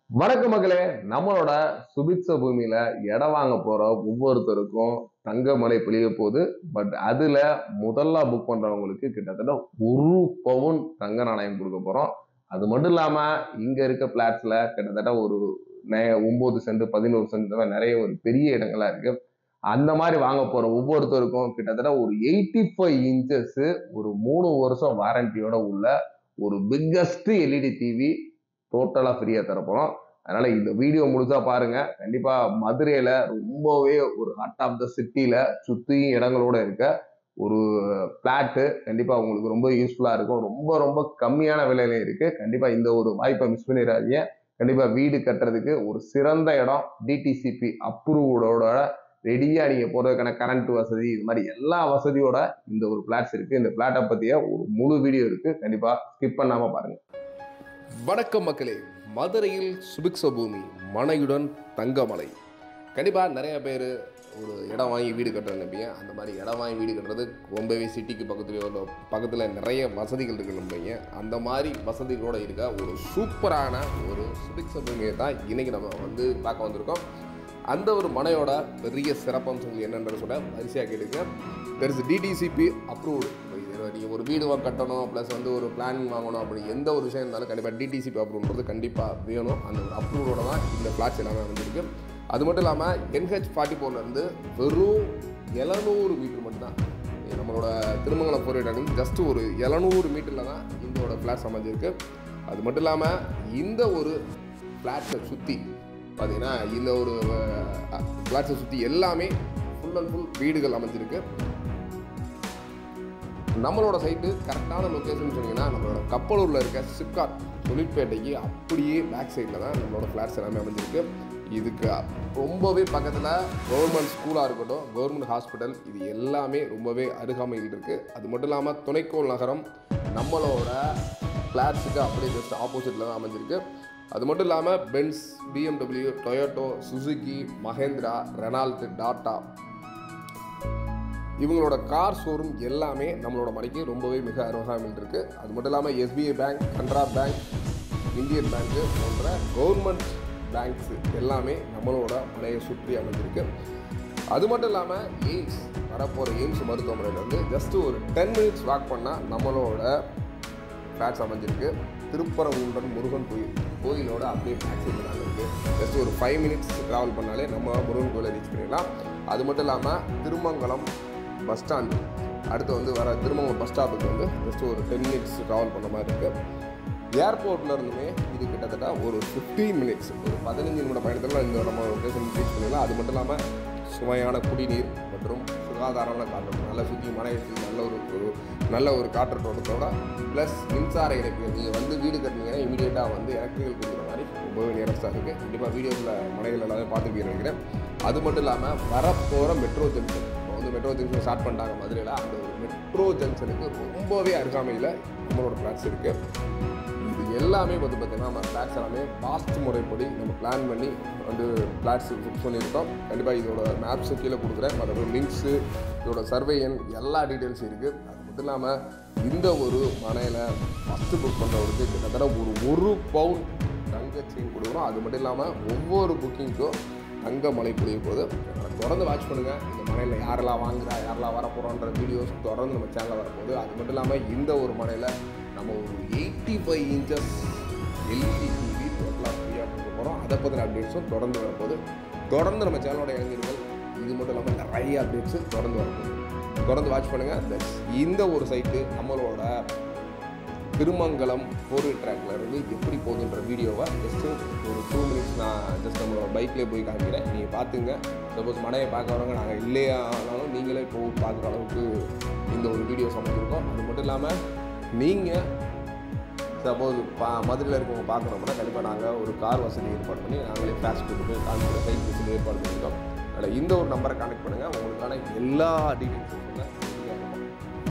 வணக்க மக்களே நம்மளோட சுபிட்ச பூமியில இடம் வாங்க போற ஒவ்வொருத்தருக்கும் தங்கமலை பிழிய போகுது பட் அதுல முதல்ல புக் பண்றவங்களுக்கு கிட்டத்தட்ட ஒரு பவுன் தங்க நாணயம் கொடுக்க போறோம் அது மட்டும் இல்லாம இங்க இருக்க பிளாட்ஸ்ல கிட்டத்தட்ட ஒரு நெ- ஒன்பது சென்ட் பதினோரு சென்ட் இந்த மாதிரி நிறைய ஒரு பெரிய இடங்களா இருக்கு அந்த மாதிரி வாங்க போற ஒவ்வொருத்தருக்கும் கிட்டத்தட்ட ஒரு எயிட்டி ஃபைவ் இன்ச்சஸ் ஒரு மூணு வருஷம் வாரண்டியோட உள்ள ஒரு பிக்கஸ்ட் எல்இடி டிவி டோட்டலா ஃப்ரீயா தரப்போறோம் அதனால இந்த வீடியோ முழுசா பாருங்க கண்டிப்பா மதுரையில ரொம்பவே ஒரு ஹார்ட் ஆஃப் த சிட்டில சுத்தியும் இடங்களோட இருக்க ஒரு பிளாட்டு கண்டிப்பா உங்களுக்கு ரொம்ப யூஸ்ஃபுல்லா இருக்கும் ரொம்ப ரொம்ப கம்மியான விலையில இருக்கு கண்டிப்பா இந்த ஒரு வாய்ப்பை மிஸ் பண்ணிடாதீங்க கண்டிப்பா வீடு கட்டுறதுக்கு ஒரு சிறந்த இடம் டிடிசிபி அப்ரூவோட ரெடியா நீங்க போறதுக்கான கரண்ட் வசதி இது மாதிரி எல்லா வசதியோட இந்த ஒரு பிளாட்ஸ் இருக்கு இந்த பிளாட்டை பத்திய ஒரு முழு வீடியோ இருக்கு கண்டிப்பா ஸ்கிப் பண்ணாம பாருங்க வணக்கம் மக்களே மதுரையில் சுபிக்ஷ பூமி மனையுடன் தங்கமலை கண்டிப்பாக நிறைய பேர் ஒரு இடம் வாங்கி வீடு கட்டுறது நினைப்பீங்க அந்த மாதிரி இடம் வாங்கி வீடு கட்டுறது ரொம்பவே சிட்டிக்கு பக்கத்துலேயோ இல்லை பக்கத்தில் நிறைய வசதிகள் இருக்கு நம்பீங்க அந்த மாதிரி வசதிகளோடு இருக்க ஒரு சூப்பரான ஒரு சுபிக்ஷ பூமியை தான் இன்றைக்கி நம்ம வந்து பார்க்க வந்திருக்கோம் அந்த ஒரு மனையோட பெரிய சிறப்பம்சங்கள் என்னன்றது சொல்ல வரிசையாக கேட்டுங்க தெர் இஸ் டிடிசிபி அப்ரூவ்டு நீங்கள் ஒரு வீடு வா- கட்டணும் ப்ளஸ் வந்து ஒரு பிளான் வாங்கணும் அப்படி எந்த ஒரு விஷயம் இருந்தாலும் கண்டிப்பாக டிடிசிபி அப்ரூவ்ன்றது கண்டிப்பாக வேணும் அந்த ஒரு அப்ரூவோட தான் இந்த ஃப்ளாட்ஸ் எல்லாமே வந்துருக்கு அது மட்டும் இல்லாமல் என்ஹெச் ஃபார்ட்டி ஃபோர்லேருந்து வெறும் எழுநூறு மீட்டர் மட்டும்தான் நம்மளோட திருமங்கலம் போரிட்டு ஜஸ்ட் ஒரு எழுநூறு மீட்டரில் தான் இதோட ஃப்ளாட்ஸ் அமைஞ்சிருக்கு அது மட்டும் இல்லாமல் இந்த ஒரு ஃப்ளாட்ஸை சுற்றி பார்த்தீங்கன்னா இந்த ஒரு ஃப்ளாட்ஸை சுற்றி எல்லாமே ஃபுல் அண்ட் ஃபுல் வீடுகள் அமைஞ்சிருக்கு நம்மளோட சைட்டு கரெக்டான லொக்கேஷன் சொன்னீங்கன்னா நம்மளோட கப்பலூரில் இருக்க சிப்காட் தொழிற்பேட்டைக்கு அப்படியே பேக் சைடில் தான் நம்மளோட ஃப்ளாட்ஸ் எல்லாமே அமைஞ்சிருக்கு இதுக்கு ரொம்பவே பக்கத்தில் கவர்மெண்ட் ஸ்கூலாக இருக்கட்டும் கவர்மெண்ட் ஹாஸ்பிட்டல் இது எல்லாமே ரொம்பவே அருகாமையில் இருக்குது அது மட்டும் இல்லாமல் துணைக்கோள் நகரம் நம்மளோட ஃப்ளாட்ஸுக்கு அப்படியே ஜஸ்ட் ஆப்போசிட்டில் தான் அமைஞ்சிருக்கு அது மட்டும் இல்லாமல் Benz BMW Toyota Suzuki Mahindra Renault Tata இவங்களோட கார் ஷோரூம் எல்லாமே நம்மளோட மனைக்கு ரொம்பவே மிக அருகாமையில் இருக்குது அது மட்டும் இல்லாமல் SBI bank Canara bank Indian bank போன்ற கவர்மெண்ட் பேங்க்ஸ் எல்லாமே நம்மளோட மனையை சுற்றி அமைஞ்சிருக்கு அது மட்டும் இல்லாமல் எய்ம்ஸ் வரப்போகிற எய்ம்ஸ் மருத்துவமனையில் வந்து ஜஸ்ட் ஒரு டென் மினிட்ஸ் வாக் பண்ணால் நம்மளோட ஃப்ளாட்ஸ் அமைஞ்சிருக்கு திருப்பரங்குன்றம் முருகன் கோயில் கோயிலோட அப்படியே பேக் சைடில் தான் இருக்குது ஜஸ்ட் ஒரு ஃபைவ் மினிட்ஸ் ட்ராவல் பண்ணாலே நம்ம முருகன் கோயிலை ரீச் பண்ணிடலாம் அது மட்டும் இல்லாமல் திருமங்கலம் பஸ் ஸ்டாண்டு அடுத்து வந்து வர திருமங்கலம் பஸ் ஸ்டாப்புக்கு வந்து ஜஸ்ட் ஒரு டென் மினிட்ஸ் ட்ராவல் பண்ண மாதிரி இருக்குது ஏர்போர்ட்ல இருந்துமே இது கிட்டத்தட்ட ஒரு 15 மினிட்ஸ் ஒரு பதினஞ்சு நிமிட பயணத்தில் இந்த நம்ம லொக்கேஷன் ரீச் பண்ணிடலாம் அது மட்டும் இல்லாமல் சுவையான குடிநீர் மற்றும் சுகாதாரமான காற்றோட்டம் நல்ல சுற்றி மனை சுற்றி நல்ல ஒரு ஒரு நல்ல ஒரு காற்றோட்டத்தோட ப்ளஸ் மின்சார இணைப்பு நீங்கள் வந்து வீடு கட்டினீங்கன்னா இமீடியட்டாக வந்து எலக்ட்ரிக்கல் கொடுக்குற மாதிரி ரொம்பவே நியரஸ்டாக இருக்குது கண்டிப்பாக வீடியோஸில் மனைகள் எல்லாமே பார்த்துருப்பீங்க நினைக்கிறேன் அது மட்டும் இல்லாமல் வரப்போகிற மெட்ரோ ஜங்ஷன் இப்போ வந்து மெட்ரோ ஜங்ஷன் ஸ்டார்ட் பண்ணிட்டாங்க மதுரையில் அந்த ஒரு மெட்ரோ ஜங்ஷனுக்கு ரொம்பவே அருகாமையில் நம்மளோட ஃப்ளாட்ஸ் இருக்குது இது எல்லாமே வந்து பார்த்தீங்கன்னா நம்ம ஃப்ளாட்ஸ் எல்லாமே பாஸ்ட் முறைப்படி நம்ம பிளான் பண்ணி வந்து ஃப்ளாட்ஸ் புக் பண்ணியிருக்கோம் கண்டிப்பாக இதோட மேப்ஸு கீழே கொடுக்குறேன் மற்றபடி லிங்க்ஸு இதோட சர்வே எண் எல்லா டீட்டெயில்ஸும் இருக்குது அது மட்டும் இல்லாமல் இந்த ஒரு மனையில் ஃபஸ்ட்டு புக் பண்ணுறவருக்கு கிட்டத்தட்ட ஒரு ஒரு பவுன் தங்க செயின் கொடுக்குறோம் அது மட்டும் இல்லாமல் ஒவ்வொரு புக்கிங்க்கும் தங்க மலை புரிய போகுது அதனால தொடர்ந்து வாட்ச் பண்ணுங்கள் இந்த மனையில் யாரெல்லாம் வாங்குறா யாரெல்லாம் வர போகிறோன்ற வீடியோஸ் தொடர்ந்து நம்ம சேனலில் வரப்போகுது அது மட்டும் இல்லாமல் இந்த ஒரு மனையில் நம்ம ஒரு eighty five inches LED TV டோட்டலாக ஃப்ரீயாக கொடுக்க போகிறோம் அதை பற்றின அப்டேட்ஸும் தொடர்ந்து வரப்போகுது தொடர்ந்து நம்ம சேனலோட இளைஞர்கள் இது மட்டும் இல்லாமல் நிறைய அப்டேட்ஸு தொடர்ந்து வரப்போகுது தொடர்ந்து வாட்ச் பண்ணுங்கள் இந்த ஒரு சைட்டு நம்மளோட திருமங்கலம் ஃபோர் வீல் ட்ராக்ல இருந்து எப்படி போகுதுன்ற வீடியோவை ஜஸ்ட்டு ஒரு டூ மினிட்ஸ் நான் ஜஸ்ட் நம்மளோட பைக்லேயே போய் காமிக்கிறேன் நீங்கள் பார்த்துங்க சப்போஸ் மனையை பார்க்க வரவங்க நாங்கள் இல்லையா ஆனாலும் நீங்களே போய் பார்க்குற அளவுக்கு இந்த ஒரு வீடியோ சமைச்சிருக்கோம் அது மட்டும் இல்லாமல் நீங்கள் சப்போஸ் பா மதுரையில் இருக்கவங்க பார்க்கணும்னா கண்டிப்பாக நாங்கள் ஒரு கார் வசதி ஏற்பாடு பண்ணி நாங்களே ஃபிளாஷ் கொடுத்து போய் காமிக்கிற சைட் வசதி ஏற்பாடு பண்ணியிருக்கோம் அதில் இந்த ஒரு நம்பரை கான்டெக்ட் பண்ணுங்கள் உங்களுக்கான எல்லா டீட்டெயில்ஸும் சொல்ல